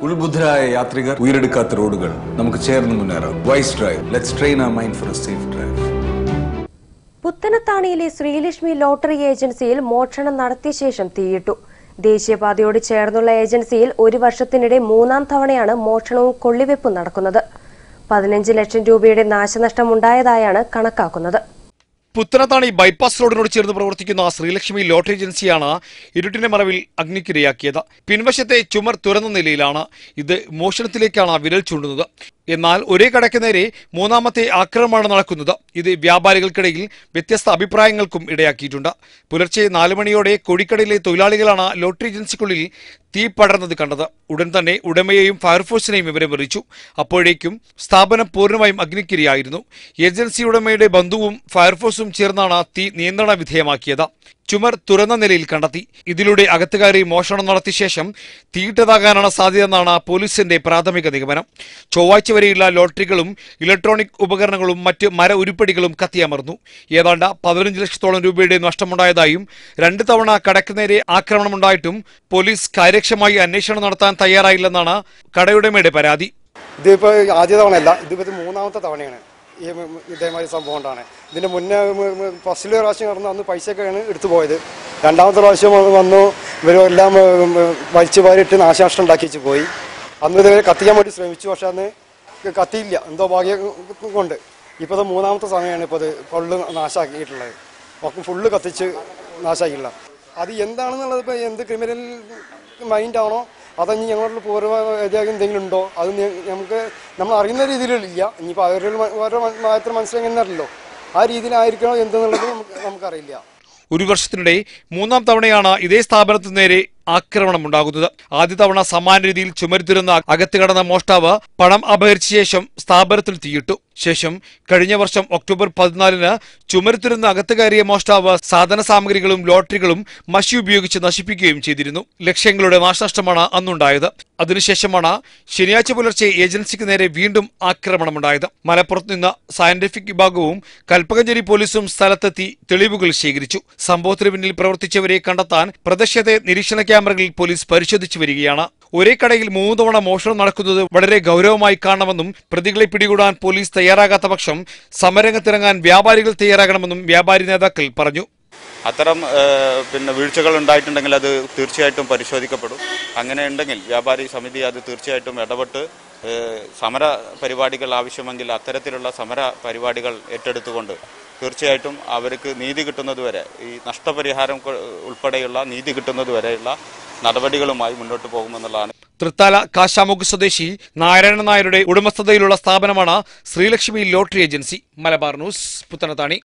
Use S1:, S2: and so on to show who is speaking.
S1: ഉത്ബുദ്ധരായ യാത്രികർ ഉയരെടുക്കാത്ത റോഡുകൾ നമുക്ക് ചേർന്ന് മുന്നേറാം wise drive let's train a mind for a safe drive
S2: പുത്തനത്താണിയിലെ ശ്രീലക്ഷ്മി ലോട്ടറി ഏജൻസിയിൽ മോഷണം നടത്തിയ ശേഷം തീയിട്ടു ദേശീയപാതയോട് ചേർന്നുള്ള ഏജൻസിയിൽ ഒരു വർഷത്തിനിടെ മൂന്നാം തവണയാണ് മോഷണവും കൊള്ളിവെപ്പും നടക്കുന്നത് പതിനഞ്ച് ലക്ഷം രൂപയുടെ നാശനഷ്ടമുണ്ടായതായാണ് കണക്കാക്കുന്നത്
S3: പുത്തനത്താണി ബൈപ്പാസ് റോഡിനോട് ചേർന്ന് പ്രവർത്തിക്കുന്ന ശ്രീലക്ഷ്മി ലോട്ടറി ഏജൻസിയാണ് ഇരുട്ടിന്റെ മറവിൽ അഗ്നിക്കിരയാക്കിയത് പിൻവശത്തെ ചുമർ തുറന്ന നിലയിലാണ് ഇത് മോഷണത്തിലേക്കാണ് വിരൽ ചൂണ്ടുന്നത് എന്നാൽ ഒരേ കടയ്ക്ക് നേരെ മൂന്നാമത്തെ ആക്രമണമാണ് നടക്കുന്നത് ഇത് വ്യാപാരികൾക്കിടയിൽ വ്യത്യസ്ത അഭിപ്രായങ്ങൾക്കും ഇടയാക്കിയിട്ടുണ്ട് പുലർച്ചെ നാല് മണിയോടെ കോഴിക്കടയിലെ തൊഴിലാളികളാണ് ലോട്ടറി ഏജൻസിക്കുള്ളിൽ തീ പടർന്നത് കണ്ടത് ഉടൻ തന്നെ ഉടമയെയും ഫയർഫോഴ്സിനെയും വിവരമറിയിച്ചു അപ്പോഴേക്കും സ്ഥാപനം പൂർണ്ണമായും അഗ്നിക്കിരയായിരുന്നു ഏജൻസി ഉടമയുടെ ബന്ധുവും ഫയർഫോഴ്സും ചേർന്നാണ് തീ നിയന്ത്രണ വിധേയമാക്കിയത് ചുമർ തുറന്ന നിലയിൽ കണ്ടെത്തി ഇതിലൂടെ അകത്ത് കയറി മോഷണം നടത്തിയ ശേഷം തീയിട്ടതാകാനാണ് സാധ്യതയെന്നാണ് പോലീസിന്റെ പ്രാഥമിക നിഗമനം ചൊവ്വാഴ്ച വരെയുള്ള ലോട്ടറികളും ഇലക്ട്രോണിക് ഉപകരണങ്ങളും മറ്റ് മര ഉരുപ്പടികളും കത്തിയമർന്നു ഏതാണ്ട് പതിനഞ്ച് ലക്ഷത്തോളം രൂപയുടെ നഷ്ടമുണ്ടായതായും രണ്ട് തവണ കടക്ക് നേരെ ആക്രമണമുണ്ടായിട്ടും പോലീസ് കാര്യക്ഷമമായി അന്വേഷണം നടത്താൻ തയ്യാറായില്ലെന്നാണ് കടയുടമയുടെ പരാതി
S4: ഇതിപ്പോ ആദ്യ തവണയല്ല ഇതിപ്പോ ഇത് മൂന്നാമത്തെ തവണയാണ് ഈ മ- മ- ഇതേമാതിരി സംഭവം ഉണ്ടാണ് ഇതിന്റെ മുന്നേ മ- മ- ഫസ്റ്റിലെ പ്രാവശ്യം നടന്ന് അന്ന് പൈസയൊക്കെയാണ് എടുത്തു പോയത് രണ്ടാമത്തെ പ്രാവശ്യം വന്ന് വന്നു ഇവരെല്ലാം ഉം, ഉം, വലിച്ചു വാരിയിട്ട് നാശനഷ്ടം ഉണ്ടാക്കി വെച്ച് പോയി അന്ന് ഇതുവരെ കത്തിക്കാൻ വേണ്ടി ശ്രമിച്ചു പക്ഷെ അന്ന് കത്തിയില്ല എന്തോ ഭാഗ്യം കൊണ്ട് ഇപ്പോൾ ഇത് മൂന്നാമത്തെ സമയമാണ് ഇപ്പോൾ ഇത് ഫുള്ള് നാശാക്കിയിട്ടുള്ളത് ഒക്കെ ഫുള്ള് കത്തിച്ച് നാശാക്കിയിട്ടുള്ള അത് എന്താണെന്നുള്ളത് ഇപ്പോൾ എന്ത് ക്രിമിനൽ മൈൻഡാണോ അതോ ഇനി ഞങ്ങളുടെ പൂർവ്വ ഏരിയ എന്തെങ്കിലും ഉണ്ടോ അത് ഞ- നമുക്ക് നമ്മൾ അറിയുന്ന രീതിയിലില്ല ഇനിയിപ്പോൾ അവരുടെ മ- ഓരോ മ- മാത്രം മനസ്സിലാകുന്നല്ലോ ആ രീതിയിലായിരിക്കണോ എന്തെന്നുള്ളത് നമുക്ക് നമുക്കറിയില്ല
S3: ഒരു വർഷത്തിനിടെ മൂന്നാം തവണയാണ് ഇതേ സ്ഥാപനത്തിന് നേരെ ആക്രമണം ഉണ്ടാകുന്നത് ആദ്യ തവണ സമാന രീതിയിൽ ചുമരുതിരുന്ന അകത്ത് കടന്ന മോഷ്ടാവ് പണം അപഹരിച്ച ശേഷം സ്ഥാപനത്തിൽ തീയിട്ടു ശേഷം കഴിഞ്ഞ വർഷം ഒക്ടോബർ പതിനാലിന് ചുമരുത്തിരുന്ന് അകത്ത് കയറിയ മോഷ്ടാവ് സാധന സാമഗ്രികളും ലോട്ടറികളും മഷി ഉപയോഗിച്ച് നശിപ്പിക്കുകയും ചെയ്തിരുന്നു ലക്ഷങ്ങളുടെ നാശനഷ്ടമാണ് അന്നുണ്ടായത് അതിനുശേഷമാണ് ശനിയാഴ്ച പുലർച്ചെ ഏജൻസിക്ക് നേരെ വീണ്ടും ആക്രമണമുണ്ടായത് മലപ്പുറത്ത് നിന്ന് സയന്റിഫിക് വിഭാഗവും കൽപ്പകഞ്ചേരി പോലീസും സ്ഥലത്തെത്തി തെളിവുകൾ ശേഖരിച്ചു സംഭവത്തിന് പിന്നിൽ പ്രവർത്തിച്ചവരെ കണ്ടെത്താൻ പ്രദേശത്തെ നിരീക്ഷണ ക്യാമറകളിൽ പോലീസ് പരിശോധിച്ചു വരികയാണ് ഒരേ കടയിൽ മൂന്ന് തവണ മോഷണം നടക്കുന്നത് വളരെ ഗൗരവമായി കാണണമെന്നും പ്രതികളെ പിടികൂടാൻ പോലീസ് തയ്യാറാകാത്ത പക്ഷം സമരരംഗത്തിറങ്ങാൻ വ്യാപാരികൾ തയ്യാറാകണമെന്നും വ്യാപാരി നേതാക്കൾ പറഞ്ഞു
S5: അത്തരം ഏഹ്, പിന്നെ വീഴ്ചകൾ ഉണ്ടായിട്ടുണ്ടെങ്കിൽ അത് തീർച്ചയായിട്ടും പരിശോധിക്കപ്പെടും അങ്ങനെ ഉണ്ടെങ്കിൽ വ്യാപാരി സമിതി അത് തീർച്ചയായിട്ടും ഇടപെട്ട് ഏഹ്, സമര പരിപാടികൾ ആവശ്യമെങ്കിൽ അത്തരത്തിലുള്ള സമര പരിപാടികൾ ഏറ്റെടുത്തുകൊണ്ട് തീർച്ചയായിട്ടും അവർക്ക് നീതി കിട്ടുന്നതുവരെ ഈ നഷ്ടപരിഹാരം കൊ- ഉൾപ്പെടെയുള്ള നീതി കിട്ടുന്നതുവരെയുള്ള നടപടികളുമായി മുന്നോട്ട് പോകുമെന്നുള്ളതാണ്
S3: തൃത്താല കാശാമുക്ക് സ്വദേശി നാരായണൻ നായരുടെ ഉടമസ്ഥതയിലുള്ള സ്ഥാപനമാണ് Sreelakshmi lottery agency Malabar news Puthanathani